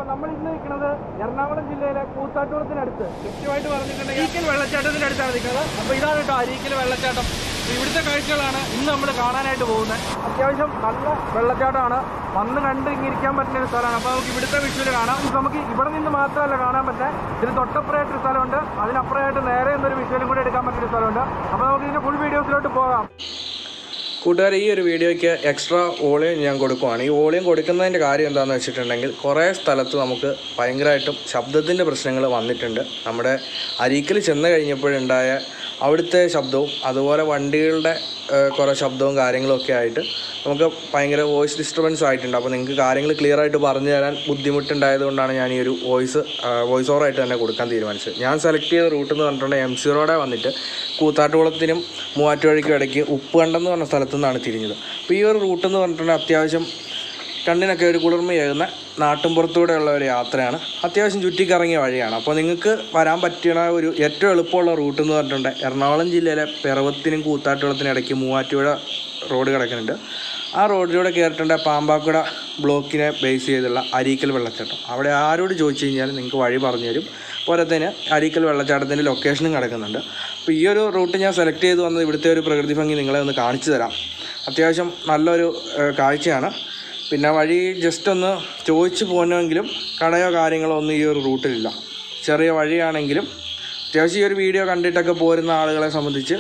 അപ്പൊ നമ്മൾ ഇന്ന് നിൽക്കുന്നത് എറണാകുളം ജില്ലയിലെ കൂത്താട്ടുകുളത്തിനടുത്ത് കൃത്യമായിട്ട് പറഞ്ഞിട്ടുണ്ടെങ്കിൽ അരീക്കൽ വെള്ളച്ചാട്ടത്തിന്റെ അടുത്താണ് നിൽക്കുന്നത് അപ്പൊ ഇതാണ് കേട്ടോ അരീക്കൽ വെള്ളച്ചാട്ടം അപ്പൊ ഇവിടുത്തെ കാഴ്ചകളാണ് ഇന്ന് നമ്മൾ കാണാനായിട്ട് പോകുന്നത് അത്യാവശ്യം നല്ല വെള്ളച്ചാട്ടമാണ് വന്ന് കണ്ട് ഇങ്ങിരിക്കാൻ പറ്റുന്ന ഒരു സ്ഥലമാണ് അപ്പൊ നമുക്ക് ഇവിടുത്തെ വിഷ്വൽ കാണാം ഇത് നമുക്ക് ഇവിടെ നിന്ന് മാത്രമല്ല കാണാൻ പറ്റുക ഇതിന് തൊട്ടപ്പുറമായിട്ടൊരു സ്ഥലമുണ്ട് അതിനപ്പുറമായിട്ട് നേരെ എന്നൊരു വിഷ്വലും കൂടി എടുക്കാൻ പറ്റുന്ന ഒരു സ്ഥലമുണ്ട് അപ്പൊ നമുക്ക് ഇതിന്റെ ഫുൾ വീഡിയോസിലോട്ട് പോകാം കൂട്ടുകാർ ഈ ഒരു വീഡിയോയ്ക്ക് എക്സ്ട്രാ വോളിയം ഞാൻ കൊടുക്കുവാണ് ഈ വോളിയം കൊടുക്കുന്നതിൻ്റെ കാര്യം എന്താണെന്ന് വെച്ചിട്ടുണ്ടെങ്കിൽ കുറേ സ്ഥലത്ത് നമുക്ക് ഭയങ്കരമായിട്ടും ശബ്ദത്തിൻ്റെ പ്രശ്നങ്ങൾ വന്നിട്ടുണ്ട് നമ്മുടെ അരീക്കൽ ചെന്ന് കഴിഞ്ഞപ്പോഴുണ്ടായ അവിടുത്തെ ശബ്ദവും അതുപോലെ വണ്ടികളുടെ ഏഹ്, കുറേ ശബ്ദവും കാര്യങ്ങളും ഒക്കെ ആയിട്ട് നമുക്ക് ഭയങ്കര വോയിസ് ഡിസ്റ്റർബൻസ് ആയിട്ടുണ്ട് അപ്പോൾ നിങ്ങൾക്ക് കാര്യങ്ങൾ ക്ലിയർ ആയിട്ട് പറഞ്ഞു തരാൻ ബുദ്ധിമുട്ടുണ്ടായത് കൊണ്ടാണ് ഞാൻ ഈ ഒരു വോയിസ് വോയിസ് ഓവറായിട്ട് തന്നെ കൊടുക്കാൻ തീരുമാനിച്ചത് ഞാൻ സെലക്ട് ചെയ്ത റൂട്ട് എന്ന് പറഞ്ഞിട്ടുണ്ടെങ്കിൽ എം സി റോഡെ വന്നിട്ട് കൂത്താട്ടുകുളത്തിനും മൂവാറ്റുപുഴയ്ക്കും ഇടയ്ക്ക് ഉപ്പുകണ്ടെന്ന് പറഞ്ഞ സ്ഥലത്തു നിന്നാണ് തിരിഞ്ഞത് അപ്പോൾ ഈ ഒരു റൂട്ട് എന്ന് പറഞ്ഞിട്ടുണ്ടെങ്കിൽ അത്യാവശ്യം കണ്ണിനൊക്കെ ഒരു കുളിർമയേകുന്ന നാട്ടിൻപുറത്തൂടെയുള്ള ഒരു യാത്രയാണ് അത്യാവശ്യം ചുറ്റിക്കറങ്ങിയ വഴിയാണ് അപ്പോൾ നിങ്ങൾക്ക് വരാൻ പറ്റുന്ന ഒരു ഏറ്റവും എളുപ്പമുള്ള റൂട്ട് എന്ന് പറഞ്ഞിട്ടുണ്ടെങ്കിൽ എറണാകുളം ജില്ലയിലെ പിറവത്തിനും കൂത്താട്ടുകുളത്തിനും ഇടയ്ക്ക് മൂവാറ്റുപുഴ റോഡ് കിടക്കുന്നുണ്ട് ആ റോഡിലൂടെ കയറിയിട്ടുണ്ട് പാമ്പാക്കുട ബ്ലോക്കിനെ ബേസ് ചെയ്തുള്ള അരീക്കൽ വെള്ളച്ചാട്ടം അവിടെ ആരോട് ചോദിച്ചു കഴിഞ്ഞാൽ നിങ്ങൾക്ക് വഴി പറഞ്ഞു തരും പോരത്തേന് അരീക്കൽ വെള്ളച്ചാട്ടത്തിൻ്റെ ലൊക്കേഷനും കിടക്കുന്നുണ്ട് അപ്പോൾ ഈ ഒരു റൂട്ട് ഞാൻ സെലക്ട് ചെയ്ത് വന്നത് ഇവിടുത്തെ ഒരു പ്രകൃതി ഭംഗി നിങ്ങളെ ഒന്ന് കാണിച്ചു തരാം അത്യാവശ്യം നല്ലൊരു ഏഹ്, കാഴ്ചയാണ് പിന്നെ വഴി ജസ്റ്റ് ഒന്ന് ചോദിച്ചു പോകണമെങ്കിലും കടയോ കാര്യങ്ങളോ ഒന്നും ഈ ഒരു റൂട്ടിലില്ല ചെറിയ വഴിയാണെങ്കിലും അത്യാവശ്യം ഈ ഒരു വീഡിയോ കണ്ടിട്ടൊക്കെ പോരുന്ന ആളുകളെ സംബന്ധിച്ച്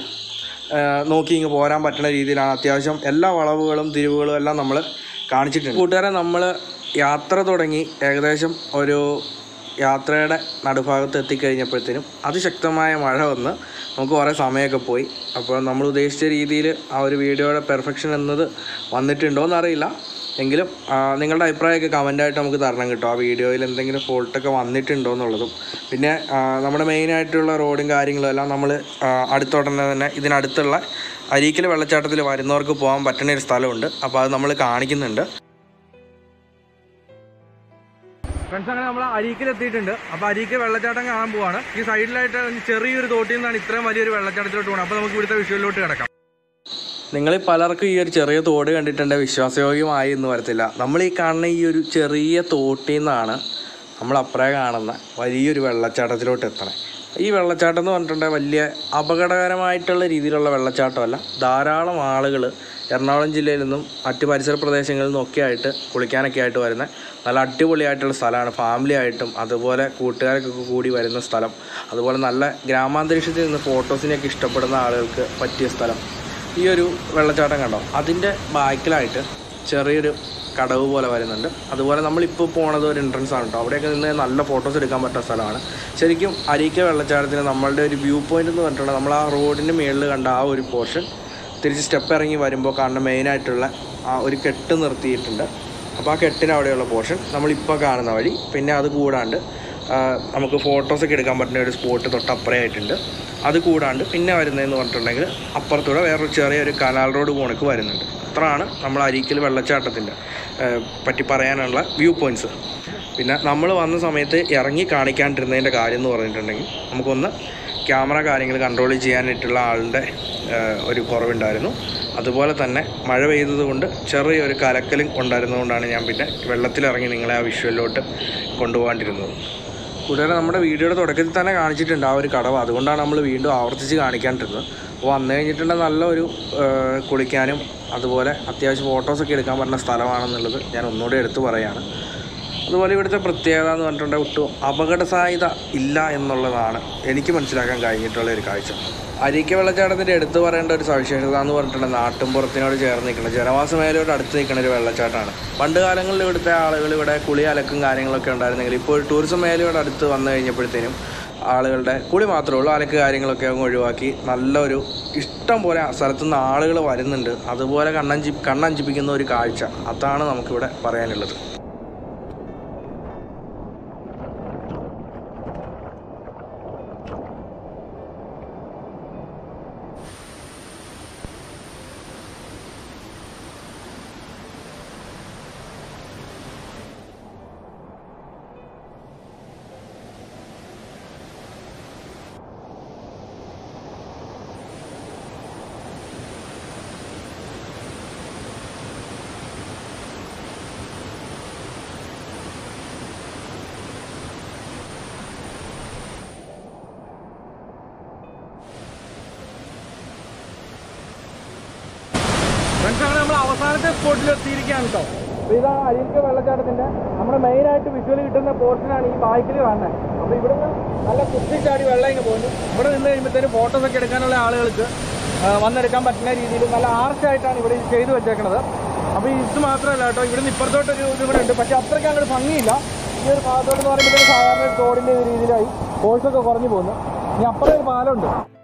ആഹ് നോക്കി ഇങ്ങ് പോരാൻ പറ്റുന്ന രീതിയിലാണ് അത്യാവശ്യം എല്ലാ വളവുകളും തിരിവുകളും എല്ലാം നമ്മൾ കാണിച്ചിട്ടുണ്ട് കൂട്ടുകാരെ നമ്മൾ യാത്ര തുടങ്ങി ഏകദേശം ഒരു യാത്രയുടെ നടുഭാഗത്ത് എത്തിക്കഴിഞ്ഞപ്പോഴത്തേനും അതിശക്തമായ മഴ വന്ന് നമുക്ക് കുറേ സമയമൊക്കെ പോയി അപ്പോൾ നമ്മൾ ഉദ്ദേശിച്ച രീതിയിൽ ആ ഒരു വീഡിയോയുടെ പെർഫെക്ഷൻ എന്നത് വന്നിട്ടുണ്ടോ എന്നറിയില്ല എങ്കിലും ആ, നിങ്ങളുടെ അഭിപ്രായമൊക്കെ കമൻ്റായിട്ട് നമുക്ക് തരണം കേട്ടോ ആ വീഡിയോയിൽ എന്തെങ്കിലും ഫോൾട്ടൊക്കെ വന്നിട്ടുണ്ടോ എന്നുള്ളതും പിന്നെ ആ, നമ്മുടെ മെയിനായിട്ടുള്ള റോഡും കാര്യങ്ങളും എല്ലാം നമ്മൾ അടുത്തോടനെ തന്നെ ഇതിനടുത്തുള്ള അരീക്കൽ വെള്ളച്ചാട്ടത്തിൽ വരുന്നവർക്ക് പോകാൻ പറ്റുന്ന ഒരു സ്ഥലമുണ്ട് അപ്പോൾ അത് നമ്മൾ കാണിക്കുന്നുണ്ട് ഫ്രണ്ട്സ് അങ്ങനെ നമ്മൾ അരീക്കൽ എത്തിയിട്ടുണ്ട് അപ്പോൾ അരീക്കൽ വെള്ളച്ചാട്ടം കാണാൻ പോവാണ് ഈ സൈഡിലായിട്ട് ചെറിയൊരു തോട്ടിൽ നിന്നാണ് ഇത്രയും വലിയൊരു വെള്ളച്ചാട്ടത്തിലോട്ട് പോകുന്നത് അപ്പോൾ നമുക്ക് ഇവിടുത്തെ വിഷ്വലിലോട്ട് കിടക്കാം നിങ്ങൾ പലർക്കും ഈ ഒരു ചെറിയ തോട് കണ്ടിട്ടുണ്ട് വിശ്വാസയോഗ്യമായി എന്ന് വരത്തില്ല നമ്മൾ ഈ കാണുന്ന ഈ ഒരു ചെറിയ തോട്ടിൽ നിന്നാണ് നമ്മൾ അപ്പുറേ കാണുന്ന വലിയൊരു വെള്ളച്ചാട്ടത്തിലോട്ട് എത്തണേ ഈ വെള്ളച്ചാട്ടം എന്ന് പറഞ്ഞിട്ടുണ്ടെങ്കിൽ വലിയ അപകടകരമായിട്ടുള്ള രീതിയിലുള്ള വെള്ളച്ചാട്ടമല്ല ധാരാളം ആളുകൾ എറണാകുളം ജില്ലയിൽ നിന്നും മറ്റ് പരിസര പ്രദേശങ്ങളിൽ നിന്നും ഒക്കെ ആയിട്ട് കുളിക്കാനൊക്കെ ആയിട്ട് വരുന്ന നല്ല അടിപൊളിയായിട്ടുള്ള സ്ഥലമാണ് ഫാമിലി ആയിട്ടും അതുപോലെ കൂട്ടുകാരൊക്കെ കൂടി വരുന്ന സ്ഥലം അതുപോലെ നല്ല ഗ്രാമാന്തരീക്ഷത്തിൽ നിന്ന് ഫോട്ടോസിനെയൊക്കെ ഇഷ്ടപ്പെടുന്ന ആളുകൾക്ക് പറ്റിയ സ്ഥലം ഈ ഒരു വെള്ളച്ചാട്ടം കണ്ടോ അതിൻ്റെ ബാക്കിലായിട്ട് ചെറിയൊരു കടവ് പോലെ വരുന്നുണ്ട് അതുപോലെ നമ്മളിപ്പോൾ പോണത് ഒരു എൻട്രൻസ് ആണ് കേട്ടോ അവിടെയൊക്കെ നിന്ന് നല്ല ഫോട്ടോസ് എടുക്കാൻ പറ്റുന്ന സ്ഥലമാണ് ശരിക്കും അരീക്ക വെള്ളച്ചാട്ടത്തിന് നമ്മളുടെ ഒരു വ്യൂ പോയിന്റ് എന്ന് പറഞ്ഞിട്ടുള്ളത് നമ്മൾ ആ റോഡിൻ്റെ മുകളിൽ കണ്ട ആ ഒരു പോർഷൻ തിരിച്ച് സ്റ്റെപ്പ് ഇറങ്ങി വരുമ്പോൾ കാണുന്ന മെയിനായിട്ടുള്ള ആ ഒരു കെട്ട് നിർത്തിയിട്ടുണ്ട് അപ്പോൾ ആ കെട്ടിന് അവിടെയുള്ള പോർഷൻ നമ്മളിപ്പോൾ കാണുന്ന വഴി പിന്നെ അത് കൂടാണ്ട് ആ, നമുക്ക് ഫോട്ടോസൊക്കെ എടുക്കാൻ പറ്റുന്ന ഒരു സ്പോട്ട് തൊട്ടപ്പുറേ ആയിട്ടുണ്ട് അത് കൂടാണ്ട് പിന്നെ വരുന്നതെന്ന് പറഞ്ഞിട്ടുണ്ടെങ്കിൽ അപ്പുറത്തൂടെ വേറൊരു ചെറിയൊരു കനാൽ റോഡ് പോണക്ക് വരുന്നുണ്ട് അത്രയാണ് നമ്മൾ അരീക്കൽ വെള്ളച്ചാട്ടത്തിൻ്റെ പറ്റി പറയാനുള്ള വ്യൂ പോയിൻറ്റ്സ് പിന്നെ നമ്മൾ വന്ന സമയത്ത് ഇറങ്ങി കാണിക്കാണ്ടിരുന്നതിൻ്റെ കാര്യം എന്ന് പറഞ്ഞിട്ടുണ്ടെങ്കിൽ നമുക്കൊന്ന് ക്യാമറ കാര്യങ്ങൾ കൺട്രോൾ ചെയ്യാനായിട്ടുള്ള ആളുടെ ഏഹ്, ഒരു കുറവുണ്ടായിരുന്നു അതുപോലെ തന്നെ മഴ പെയ്തത് കൊണ്ട് ചെറിയൊരു കലക്കലും ഉണ്ടായിരുന്നതുകൊണ്ടാണ് ഞാൻ പിന്നെ വെള്ളത്തിലിറങ്ങി നിങ്ങളെ ആ വിഷ്വലിലോട്ട് കൊണ്ടുപോകാണ്ടിരുന്നത് കൂട്ടുകാരെ നമ്മുടെ വീഡിയോയുടെ തുടക്കത്തിൽ തന്നെ കാണിച്ചിട്ടുണ്ട് ആ ഒരു കടവ് അതുകൊണ്ടാണ് നമ്മൾ വീണ്ടും ആവർത്തിച്ച് കാണിക്കാണ്ടിരുന്നത് അപ്പോൾ വന്നു കഴിഞ്ഞിട്ടുണ്ടെങ്കിൽ നല്ലൊരു ഏഹ്, കുളിക്കാനും അതുപോലെ അത്യാവശ്യം ഫോട്ടോസൊക്കെ എടുക്കാൻ പറ്റുന്ന സ്ഥലമാണെന്നുള്ളത് ഞാൻ ഒന്നുകൂടി എടുത്തു പറയുകയാണ് അതുപോലെ ഇവിടുത്തെ പ്രത്യേകത എന്ന് പറഞ്ഞിട്ടുണ്ടെങ്കിൽ ഒട്ടും അപകട സാധ്യത ഇല്ല എന്നുള്ളതാണ് എനിക്ക് മനസ്സിലാക്കാൻ കഴിഞ്ഞിട്ടുള്ള ഒരു കാഴ്ച അരിക്ക വെള്ളച്ചാട്ടത്തിൻ്റെ എടുത്തു പറയേണ്ട ഒരു സവിശേഷത എന്ന് പറഞ്ഞിട്ടുണ്ടെങ്കിൽ നാട്ടിൻപുറത്തിനോട് ചേർന്ന് നിൽക്കുന്ന ജനവാസ മേഖലയോട് അടുത്ത് നിൽക്കുന്ന ഒരു വെള്ളച്ചാട്ടമാണ് പണ്ട് കാലങ്ങളിൽ ഇവിടുത്തെ ആളുകൾ ഇവിടെ കുളി അലക്കും കാര്യങ്ങളൊക്കെ ഉണ്ടായിരുന്നെങ്കിൽ ഇപ്പോൾ ടൂറിസം മേഖലയോട് അടുത്ത് വന്നു കഴിഞ്ഞപ്പോഴത്തേനും ആളുകളുടെ കുളി മാത്രമേ ഉള്ളൂ അലക്ക് കാര്യങ്ങളൊക്കെ അങ്ങ് ഒഴിവാക്കി നല്ലൊരു ഇഷ്ടം പോലെ സ്ഥലത്തുനിന്ന് ആളുകൾ വരുന്നുണ്ട് അതുപോലെ കണ്ണഞ്ചി കണ്ണഞ്ചിപ്പിക്കുന്ന ഒരു കാഴ്ച അതാണ് നമുക്കിവിടെ പറയാനുള്ളത് അവസാനത്തെ സ്പോട്ടിൽ എത്തിയിരിക്കുകയാണ് കേട്ടോ അപ്പോൾ ഇതാണ് അരിക്കൽ വെള്ളച്ചാട്ടത്തിന്റെ നമ്മുടെ മെയിനായിട്ട് വിഷ്വൽ കിട്ടുന്ന പോർഷനാണ് ഈ ബാക്കിൽ കാണുന്നത് അപ്പോൾ ഇവിടുന്ന് നല്ല കുത്തിച്ചാടി വെള്ളം ഇങ്ങനെ പോകുന്നു ഇവിടെ നിന്ന് കഴിയുമ്പോഴത്തേനും ഫോട്ടോസ് ഒക്കെ എടുക്കാനുള്ള ആളുകൾക്ക് ആ, വന്നെടുക്കാൻ പറ്റുന്ന രീതിയിൽ നല്ല ആർച്ചായിട്ടാണ് ഇവിടെ ഇത് ചെയ്തു വെച്ചേക്കുന്നത് അപ്പോൾ ഇത് മാത്രമല്ല കേട്ടോ ഇവിടുന്ന് ഇപ്പുറത്തോട്ടൊരു ഇത് ഇവിടെ ഉണ്ട് പക്ഷേ അത്രയ്ക്ക് അങ്ങോട്ട് ഭംഗിയില്ല ഈ ഒരു ഭാഗത്തോട്ട് എന്ന് പറയുമ്പോഴത്തേക്കും സാധാരണ ഒരു തോടിൻ്റെ രീതിയിലായി ഫോഴ്സൊക്കെ കുറഞ്ഞു പോകുന്നു ഇനി അപ്പുറം ഒരു പാലമുണ്ട്